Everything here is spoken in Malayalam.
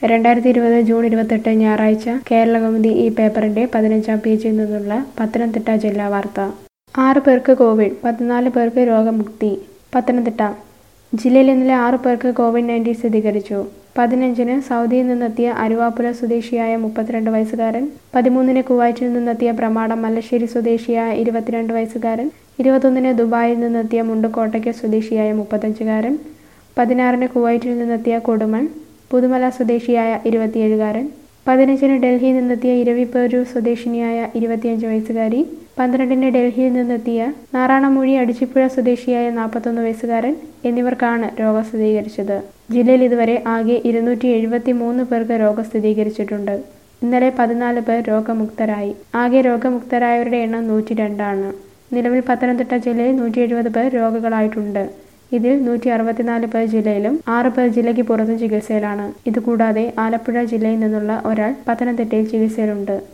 രണ്ടായിരത്തി ഇരുപത് ജൂൺ ഇരുപത്തെട്ട് ഞായറാഴ്ച കേരളകൗമുദി ഈ പേപ്പറിന്റെ പതിനഞ്ചാം പേജിൽ നിന്നുള്ള പത്തനംതിട്ട ജില്ലാ വാർത്ത ആറ് പേർക്ക് കോവിഡ് പതിനാല് പേർക്ക് രോഗമുക്തി പത്തനംതിട്ട ജില്ലയിൽ ഇന്നലെ ആറ് പേർക്ക് കോവിഡ് നയൻറ്റീൻ സ്ഥിരീകരിച്ചു പതിനഞ്ചിന് സൗദിയിൽ നിന്നെത്തിയ അരുവാപ്പുല സ്വദേശിയായ മുപ്പത്തിരണ്ട് വയസ്സുകാരൻ പതിമൂന്നിന് കുവൈറ്റിൽ നിന്നെത്തിയ പ്രമാടം മല്ലശ്ശേരി സ്വദേശിയായ ഇരുപത്തിരണ്ട് വയസ്സുകാരൻ ഇരുപത്തൊന്നിന് ദുബായിൽ നിന്നെത്തിയ മുണ്ടുകോട്ടയ്ക്ക് സ്വദേശിയായ മുപ്പത്തഞ്ചുകാരൻ പതിനാറിന് കുവൈറ്റിൽ നിന്നെത്തിയ കൊടുമൺ പുതുമല സ്വദേശിയായ ഇരുപത്തിയേഴുകാരൻ പതിനഞ്ചിന് ഡൽഹിയിൽ നിന്നെത്തിയ ഇരവിപ്പേരൂർ സ്വദേശിനിയായ ഇരുപത്തിയഞ്ച് വയസ്സുകാരി പന്ത്രണ്ടിന് ഡൽഹിയിൽ നിന്നെത്തിയ നാറാണമൂഴി അടിച്ചിപ്പുഴ സ്വദേശിയായ നാൽപ്പത്തൊന്ന് വയസ്സുകാരൻ എന്നിവർക്കാണ് രോഗം സ്ഥിരീകരിച്ചത് ജില്ലയിൽ ഇതുവരെ ആകെ ഇരുന്നൂറ്റി എഴുപത്തി മൂന്ന് പേർക്ക് രോഗം സ്ഥിരീകരിച്ചിട്ടുണ്ട് ഇന്നലെ പതിനാല് പേർ രോഗമുക്തരായി ആകെ രോഗമുക്തരായവരുടെ എണ്ണം നൂറ്റി രണ്ടാണ് നിലവിൽ പത്തനംതിട്ട ജില്ലയിൽ നൂറ്റി എഴുപത് പേർ രോഗികളായിട്ടുണ്ട് ഇതിൽ നൂറ്റി അറുപത്തിനാല് പേർ ജില്ലയിലും ആറ് പേർ ജില്ലയ്ക്ക് പുറത്തും ചികിത്സയിലാണ് ഇതുകൂടാതെ ആലപ്പുഴ ജില്ലയിൽ നിന്നുള്ള ഒരാൾ പത്തനംതിട്ടയിൽ ചികിത്സയിലുണ്ട്